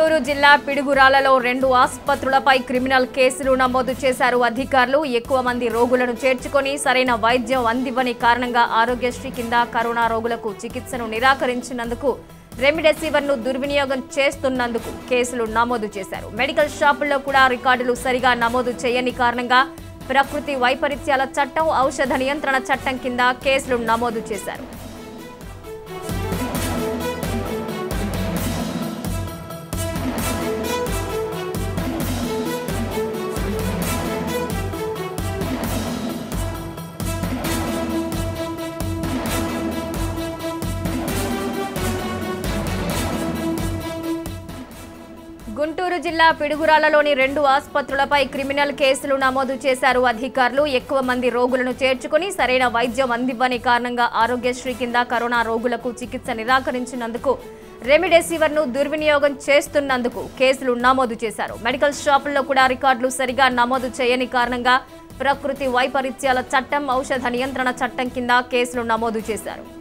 గుంటూరు జిల్లా పిడుగురాలలో రెండు ఆసుపత్రులపై క్రిమినల్ కేసులు నమోదు చేశారు అధికారులు ఎక్కువ మంది రోగులను చేర్చుకొని సరైన వైద్యం అందివ్వని కారణంగా ఆరోగ్యశ్రీ కింద కరోనా రోగులకు చికిత్సను నిరాకరించినందుకు రెమిడెసివిర్ ను దుర్వినియోగం చేస్తున్నందుకు కేసులు నమోదు చేశారు మెడికల్ షాపుల్లో కూడా రికార్డులు సరిగా నమోదు చేయని కారణంగా ప్రకృతి వైపరీత్యాల చట్టం ఔషధ నియంత్రణ చట్టం కింద కేసులు నమోదు చేశారు గుంటూరు జిల్లా పిడుగురాలలోని రెండు ఆసుపత్రులపై క్రిమినల్ కేసులు నమోదు చేశారు అధికారులు ఎక్కువ మంది రోగులను చేర్చుకుని సరైన వైద్యం అందివ్వని కారణంగా ఆరోగ్యశ్రీ కింద కరోనా రోగులకు చికిత్స నిరాకరించినందుకు రెమిడెసివిర్ ను దుర్వినియోగం చేస్తున్నందుకు కేసులు నమోదు చేశారు మెడికల్ షాపుల్లో కూడా రికార్డులు సరిగా నమోదు చేయని కారణంగా ప్రకృతి వైపరీత్యాల చట్టం ఔషధ నియంత్రణ చట్టం కింద కేసులు నమోదు చేశారు